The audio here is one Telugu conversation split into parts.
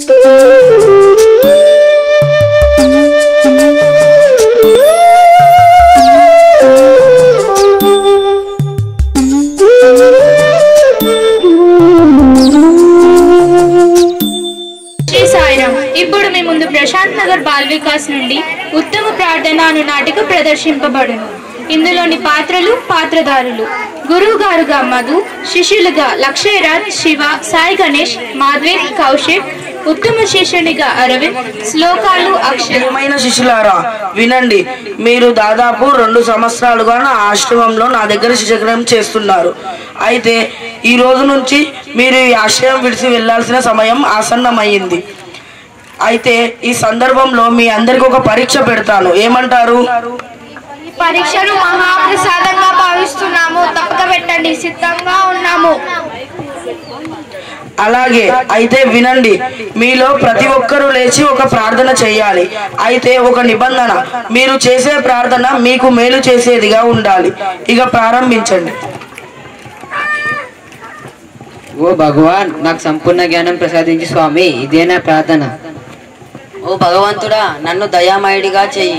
శ్రీ సాయిరామ్ ఇప్పుడు మీ ముందు ప్రశాంత్ నగర్ బాల్ వికాస్ నుండి ఉత్తమ ప్రార్థన అను నాటిక ప్రదర్శింపబడును ఇందులోని పాత్రలు పాత్రధారులు గురువు గారుగా మధు శిష్యులుగా లక్షయరాజ్ శివ సాయి గణేష్ మాధవి కౌశిక్ ఉత్తమ శిష్యునిగా అరవింద్ శ్లోకాలు అక్షర్ ప్రియమైన శిష్యులారా వినండి మీరు దాదాపు రెండు సంవత్సరాలుగా నా ఆశ్రమంలో నా దగ్గర శిక్షగ్రహం చేస్తున్నారు అయితే ఈ రోజు నుంచి మీరు ఈ ఆశ్రయం విడిచి వెళ్ళాల్సిన సమయం ఆసన్నమయ్యింది అయితే ఈ సందర్భంలో మీ అందరికి ఒక పరీక్ష పెడతాను ఏమంటారు పరీక్షను మహాప్రసాదంగా భావిస్తున్నాము తప్పక పెట్టండి సిద్ధంగా ఉన్నాము అలాగే అయితే వినండి మీలో ప్రతి ఒక్కరూ లేచి ఒక ప్రార్థన చేయాలి అయితే ఒక నిబంధన మీరు చేసే ప్రార్థన మీకు మేలు చేసేదిగా ఉండాలి ఇక ప్రారంభించండి ఓ భగవాన్ నాకు సంపూర్ణ జ్ఞానం ప్రసాదించి స్వామి ఇదే నా ప్రార్థన ఓ భగవంతుడా నన్ను దయామయుడిగా చెయ్యి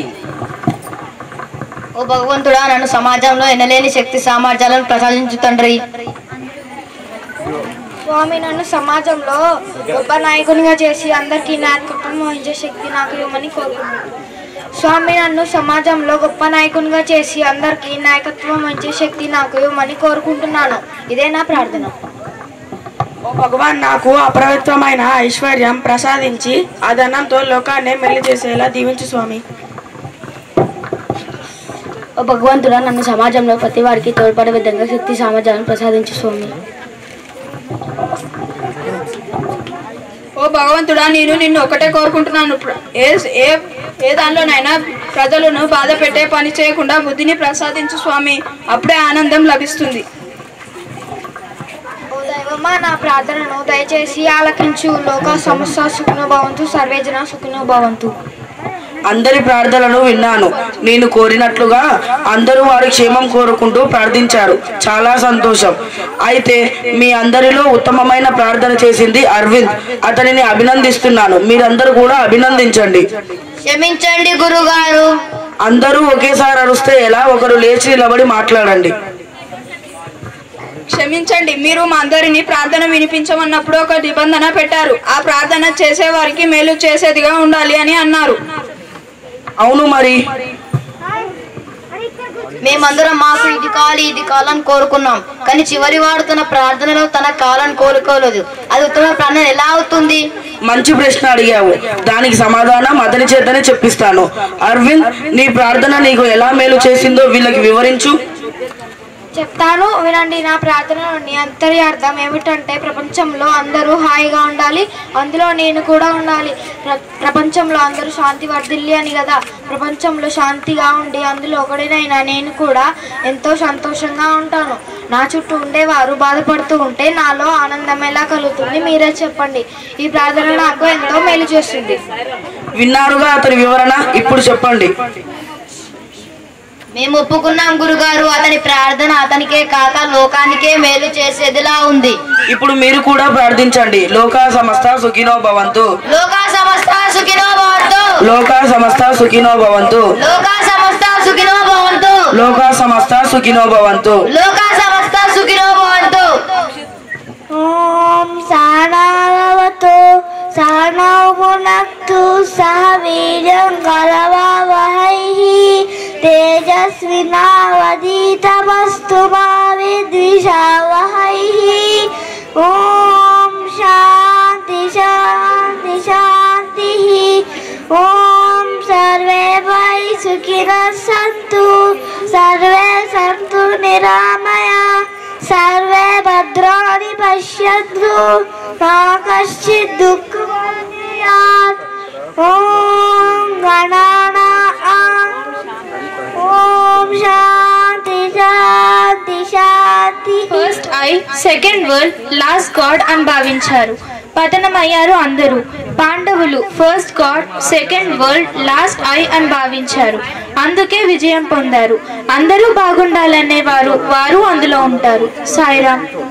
ఓ భగవంతుడా నన్ను సమాజంలో ఎనలేని శక్తి సామర్థ్యాలను ప్రసాదించు తండ్రి స్వామి నన్ను సమాజంలో గొప్ప నాయకునిగా చేసి అందరికీ నాయకత్వం వహించే శక్తి నాకు ఇవ్వమని కోరుకున్నాను స్వామి నన్ను సమాజంలో గొప్ప నాయకునిగా చేసి అందరికీ నాయకత్వం వహించే శక్తి నాకు ఇవ్వమని కోరుకుంటున్నాను ఇదే నా ప్రార్థన ఓ భగవాన్ నాకు అప్రవిత్వమైన ఐశ్వర్యం ప్రసాదించి ఆ ధనంతో లోకాన్ని మెల్లి చేసేలా దీవించు స్వామి ఓ భగవంతుడా నన్ను సమాజంలో ప్రతి వారికి తోడ్పడే విధంగా శక్తి సామర్థ్యాలను ప్రసాదించు స్వామి ఓ భగవంతుడా నేను నిన్ను ఒకటే కోరుకుంటున్నాను ప్ర- ఏ ఏ ఏ దానిలోనైనా ప్రజలను బాధ పెట్టే పని చేయకుండా బుద్ధిని ప్రసాదించు స్వామి అప్పుడే ఆనందం లభిస్తుంది ఓ దైవమా నా ప్రార్థనను దయచేసి ఆలకించు లోక సమస్య సుఖినో భవంతు సర్వేజన సుఖినో భవంతు అందరి ప్రార్థనలు విన్నాను నేను కోరినట్లుగా అందరూ వారి క్షేమం కోరుకుంటూ ప్రార్థించారు చాలా సంతోషం అయితే మీ అందరిలో ఉత్తమమైన ప్రార్థన చేసింది అరవింద్ అతనిని అభినందిస్తున్నాను మీరందరూ కూడా అభినందించండి క్షమించండి గురుగారు అందరూ ఒకేసారి అరుస్తే ఎలా ఒకరు లేచి నిలబడి మాట్లాడండి క్షమించండి మీరు మా అందరినీ ప్రార్థన వినిపించమన్నప్పుడు ఒక నిబంధన పెట్టారు ఆ ప్రార్థన చేసే వారికి మేలు చేసేదిగా ఉండాలి అని అన్నారు అవును మరి మేమందరం మాకు ఇది కావాలి ఇది కావాలని కోరుకున్నాం కానీ చివరి వాడు తన ప్రార్థనలో తన కావాలని కోరుకోలేదు అది ఉత్తమ ప్రార్థన ఎలా అవుతుంది మంచి ప్రశ్న అడిగావు దానికి సమాధానం అతని చేతనే చెప్పిస్తాను అరవింద్ నీ ప్రార్థన నీకు ఎలా మేలు చేసిందో వీళ్ళకి వివరించు చెప్తాను వినండి నా ప్రార్థనలోని అంతర్యార్థం ఏమిటంటే ప్రపంచంలో అందరూ హాయిగా ఉండాలి అందులో నేను కూడా ఉండాలి ప్ర- ప్రపంచంలో అందరూ శాంతి వర్ధిల్లి అని కదా ప్రపంచంలో శాంతిగా ఉండి అందులో ఒకడినైనా నేను కూడా ఎంతో సంతోషంగా ఉంటాను నా చుట్టూ ఉండేవారు బాధపడుతూ ఉంటే నాలో ఆనందం ఎలా కలుగుతుంది మీరే చెప్పండి ఈ ప్రార్థన నాకు ఎంతో మేలు చేస్తుంది విన్నారుగా అతని వివరణ ఇప్పుడు చెప్పండి మేము ఒప్పుకున్నాం గురుగారు అతని ప్రార్థన అతనికే కాక లోకానికే మేలు చేసేదిలా ఉంది ఇప్పుడు మీరు కూడా ప్రార్థించండి లోకా సమస్త సుఖినో భవంతు లోకా సమస్త సుఖినో భవంతు లోకా సమస్త సుఖినో భవంతు లోకా సమస్త సుఖినో భవంతు లోకా సమస్త సుఖినో భవంతు లోకా సమస్త సుఖినో భవంతు ఓం సహనావతు సహనౌ భునక్తు సహ వీర్యం కలవావహై తేజస్వినావదీతమస్తు మా విద్విషావహై ఓం శాంతి శాంతి శాంతి ఓం సర్వే వై సుఖినः సంతు సర్వే సంతు నిరామయ సర్వే భద్రాణి పశ్యంతు మా కశ్చిత్ దుఃఖమన్యాత్ ఓం గణానాం ఓం శాంతి శాంతి శాంతి first I second world last God అని భావించారు పతనమయ్యారు అందరూ పాండవులు first God second world last I అని భావించారు అందుకే విజయం పొందారు అందరూ బాగుండాలనే వారు వారు అందులో ఉంటారు సాయిరామ్